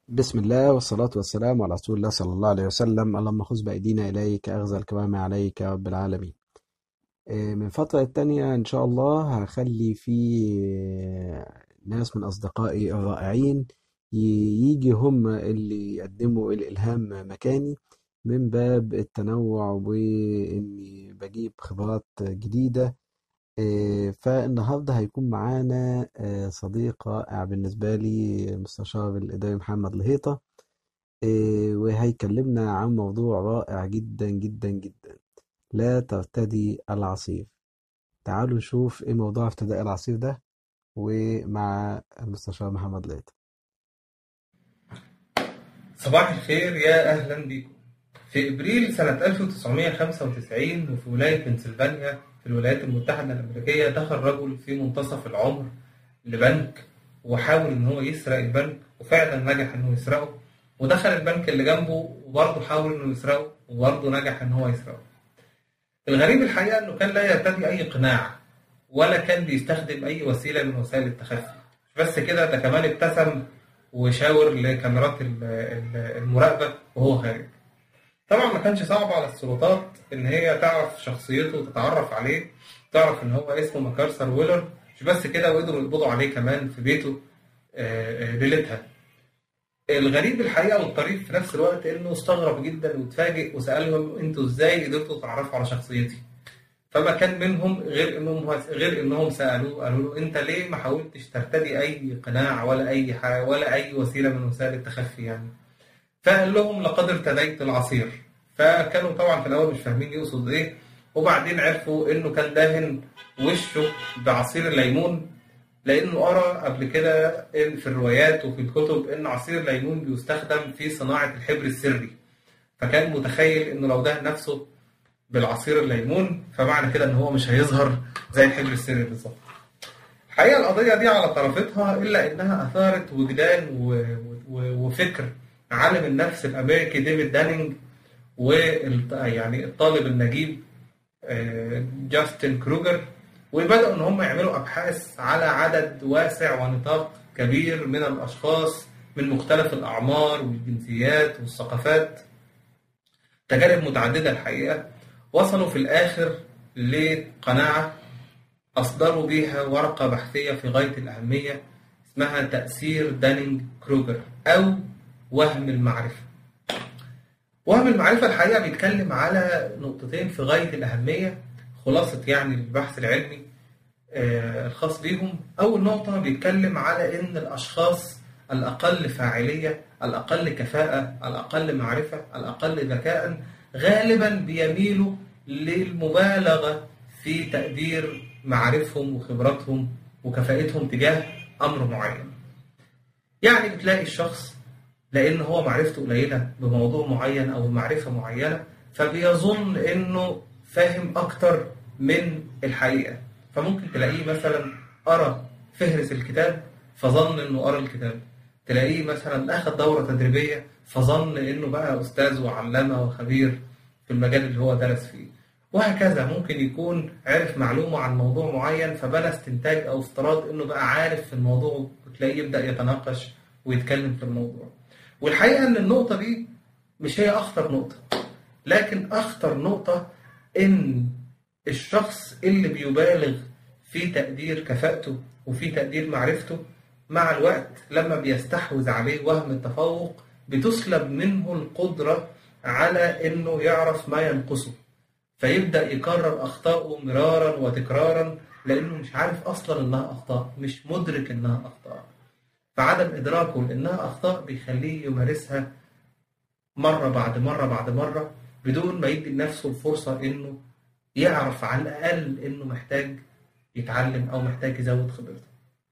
بسم الله والصلاة والسلام على رسول الله صلى الله عليه وسلم اللهم خذ بأيدينا إليك أخذ الكوامع عليك يا رب العالمين إيه، من فترة التانية إن شاء الله هخلي في ناس من أصدقائي الرائعين ي- يجي هم اللي يقدموا الإلهام مكاني من باب التنوع وإني بجيب خبرات جديدة إيه، فالنهاردة هيكون معانا آه، صديق رائع بالنسبة لي مستشار الإداري محمد لهيطة إيه، وهيكلمنا عن موضوع رائع جدا جدا جدا لا ترتدي العصير تعالوا نشوف ايه موضوع ارتداء العصير ده ومع المستشار محمد لهيطة صباح الخير يا أهلا بكم في إبريل سنة 1995 وفي ولاية بنسلفانيا في الولايات المتحدة الأمريكية دخل رجل في منتصف العمر لبنك وحاول إن هو يسرق البنك وفعلا نجح إنه يسرقه ودخل البنك اللي جنبه وبرضه حاول إنه يسرقه وبرضه نجح إن هو يسرقه الغريب الحقيقة إنه كان لا يرتدي أي قناع ولا كان بيستخدم أي وسيلة من وسائل التخفي مش بس كده ده كمان ابتسم وشاور لكاميرات ال- ال- المراقبة وهو خارج طبعا ما كانش صعب على السلطات ان هي تعرف شخصيته وتتعرف عليه تعرف ان هو اسمه ماكارثر ويلر مش بس كده وقدروا يقبضوا عليه كمان في بيته آه، آه، ليلتها الغريب الحقيقه والطريف في نفس الوقت انه استغرب جدا واتفاجئ وسالهم انتوا ازاي قدرتوا تعرفوا على شخصيتي فما كان منهم غير انهم غير انهم سالوه قالوا له انت ليه ما حاولتش ترتدي اي قناع ولا اي حاجه ولا اي وسيله من وسائل التخفي يعني فقال لهم لقد ارتديت العصير فكانوا طبعا في الاول مش فاهمين يقصد ايه وبعدين عرفوا انه كان داهن وشه بعصير الليمون لانه قرا قبل كده إن في الروايات وفي الكتب ان عصير الليمون بيستخدم في صناعه الحبر السري فكان متخيل انه لو دهن نفسه بالعصير الليمون فمعنى كده ان هو مش هيظهر زي الحبر السري بالظبط الحقيقه القضيه دي على طرفتها الا انها اثارت وجدان و... و... وفكر عالم النفس الامريكي ديفيد دانينج وال... يعني الطالب النجيب آه، جاستن كروجر وبدأوا إن هم يعملوا أبحاث على عدد واسع ونطاق كبير من الأشخاص من مختلف الأعمار والجنسيات والثقافات تجارب متعددة الحقيقة وصلوا في الآخر لقناعة أصدروا بيها ورقة بحثية في غاية الأهمية اسمها تأثير دانينج كروجر أو وهم المعرفة وهم المعرفة الحقيقة بيتكلم على نقطتين في غاية الأهمية خلاصة يعني البحث العلمي آه، الخاص بيهم أول نقطة بيتكلم على إن الأشخاص الأقل فاعلية الأقل كفاءة الأقل معرفة الأقل ذكاء غالبا بيميلوا للمبالغة في تقدير معارفهم وخبراتهم وكفاءتهم تجاه أمر معين يعني بتلاقي الشخص لان هو معرفته قليله بموضوع معين او معرفه معينه فبيظن انه فاهم اكتر من الحقيقه فممكن تلاقيه مثلا قرا فهرس الكتاب فظن انه قرا الكتاب تلاقيه مثلا اخذ دوره تدريبيه فظن انه بقى استاذ وعلامه وخبير في المجال اللي هو درس فيه وهكذا ممكن يكون عرف معلومه عن موضوع معين فبنى استنتاج او افتراض انه بقى عارف في الموضوع وتلاقيه يبدا يتناقش ويتكلم في الموضوع والحقيقه ان النقطه دي مش هي اخطر نقطه لكن اخطر نقطه ان الشخص اللي بيبالغ في تقدير كفاءته وفي تقدير معرفته مع الوقت لما بيستحوذ عليه وهم التفوق بتسلب منه القدرة على انه يعرف ما ينقصه فيبدأ يكرر أخطاءه مرارا وتكرارا لأنه مش عارف أصلا إنها أخطاء مش مدرك إنها أخطاء فعدم إدراكه لأنها أخطاء بيخليه يمارسها مرة بعد مرة بعد مرة بدون ما يدي لنفسه الفرصة إنه يعرف على الأقل إنه محتاج يتعلم أو محتاج يزود خبرته.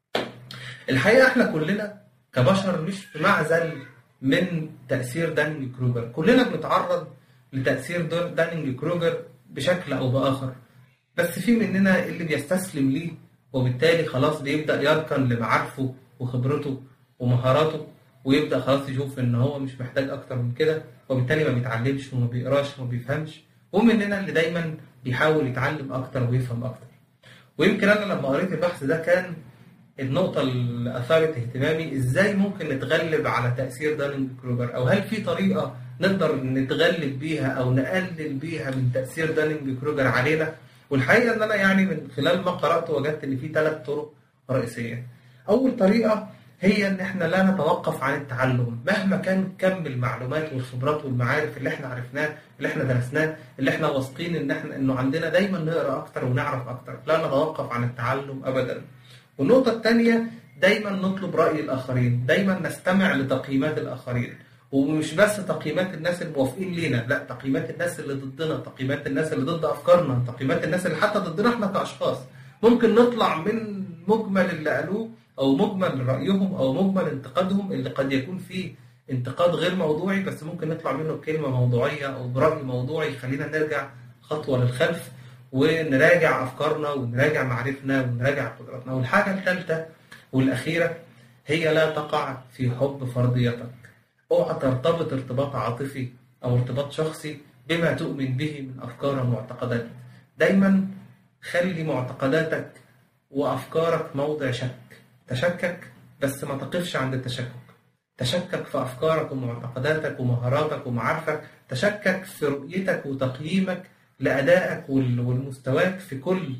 الحقيقة إحنا كلنا كبشر مش في معزل من تأثير دانينج كروجر، كلنا بنتعرض لتأثير دور- دانينج كروجر بشكل أو بآخر. بس في مننا اللي بيستسلم ليه وبالتالي خلاص بيبدأ يركن لمعارفه وخبرته ومهاراته ويبدأ خلاص يشوف إن هو مش محتاج أكتر من كده وبالتالي ما بيتعلمش وما بيقراش وما بيفهمش ومننا اللي دايما بيحاول يتعلم أكتر ويفهم أكتر ويمكن أنا لما قريت البحث ده كان النقطة اللي أثارت اهتمامي إزاي ممكن نتغلب على تأثير دانينج كروجر أو هل في طريقة نقدر نتغلب بيها أو نقلل بيها من تأثير دانينج كروجر علينا والحقيقة إن أنا يعني من خلال ما قرأت وجدت إن في ثلاث طرق رئيسية أول طريقة هي إن إحنا لا نتوقف عن التعلم مهما كان كم المعلومات والخبرات والمعارف اللي إحنا عرفناه اللي إحنا درسناه اللي إحنا واثقين إن إحنا إنه عندنا دايما نقرأ أكتر ونعرف أكتر لا نتوقف عن التعلم أبدا والنقطة الثانية دايما نطلب رأي الآخرين دايما نستمع لتقييمات الآخرين ومش بس تقييمات الناس الموافقين لينا لا تقييمات الناس اللي ضدنا تقييمات الناس اللي ضد أفكارنا تقييمات الناس اللي حتى ضدنا احنا كأشخاص ممكن نطلع من مجمل اللي قالوه أو مجمل رأيهم أو مجمل انتقادهم اللي قد يكون فيه انتقاد غير موضوعي بس ممكن نطلع منه بكلمة موضوعية أو برأي موضوعي يخلينا نرجع خطوة للخلف ونراجع أفكارنا ونراجع معارفنا ونراجع قدراتنا والحاجة الثالثة والأخيرة هي لا تقع في حب فرضيتك اوعى ترتبط ارتباط عاطفي أو ارتباط شخصي بما تؤمن به من أفكار ومعتقدات دايما خلي معتقداتك وأفكارك موضع شك تشكك بس ما تقفش عند التشكك تشكك في أفكارك ومعتقداتك ومهاراتك ومعارفك تشكك في رؤيتك وتقييمك لأدائك والمستواك في كل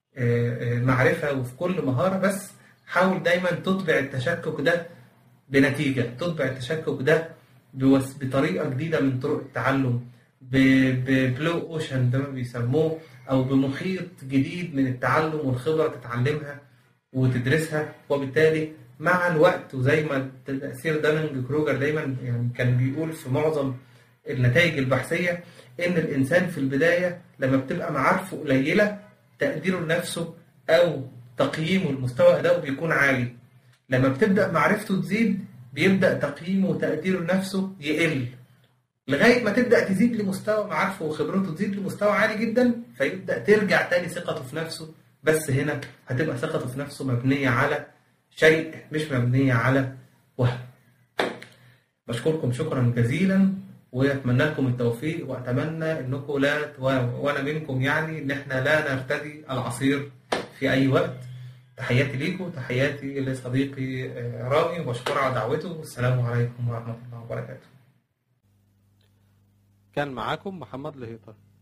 معرفة وفي كل مهارة بس حاول دايما تتبع التشكك ده بنتيجة تتبع التشكك ده بطريقة جديدة من طرق التعلم ببلو اوشن ده ما بيسموه أو بمحيط جديد من التعلم والخبرة تتعلمها وتدرسها وبالتالي مع الوقت وزي ما تأثير دانينج كروجر دايما يعني كان بيقول في معظم النتائج البحثية إن الإنسان في البداية لما بتبقى معارفه قليلة تقديره لنفسه أو تقييمه المستوى أداؤه بيكون عالي لما بتبدأ معرفته تزيد بيبدأ تقييمه وتقديره لنفسه يقل لغاية ما تبدأ تزيد لمستوى معارفه وخبرته تزيد لمستوى عالي جدا فيبدأ ترجع تاني ثقته في نفسه بس هنا هتبقى ثقته في نفسه مبنية على شيء مش مبنية على وهم بشكركم شكرا جزيلا واتمنى لكم التوفيق واتمنى انكم لا وانا منكم يعني ان احنا لا نرتدي العصير في اي وقت تحياتي ليكم تحياتي لصديقي رامي وبشكره على دعوته والسلام عليكم ورحمه الله وبركاته كان معاكم محمد لهيطه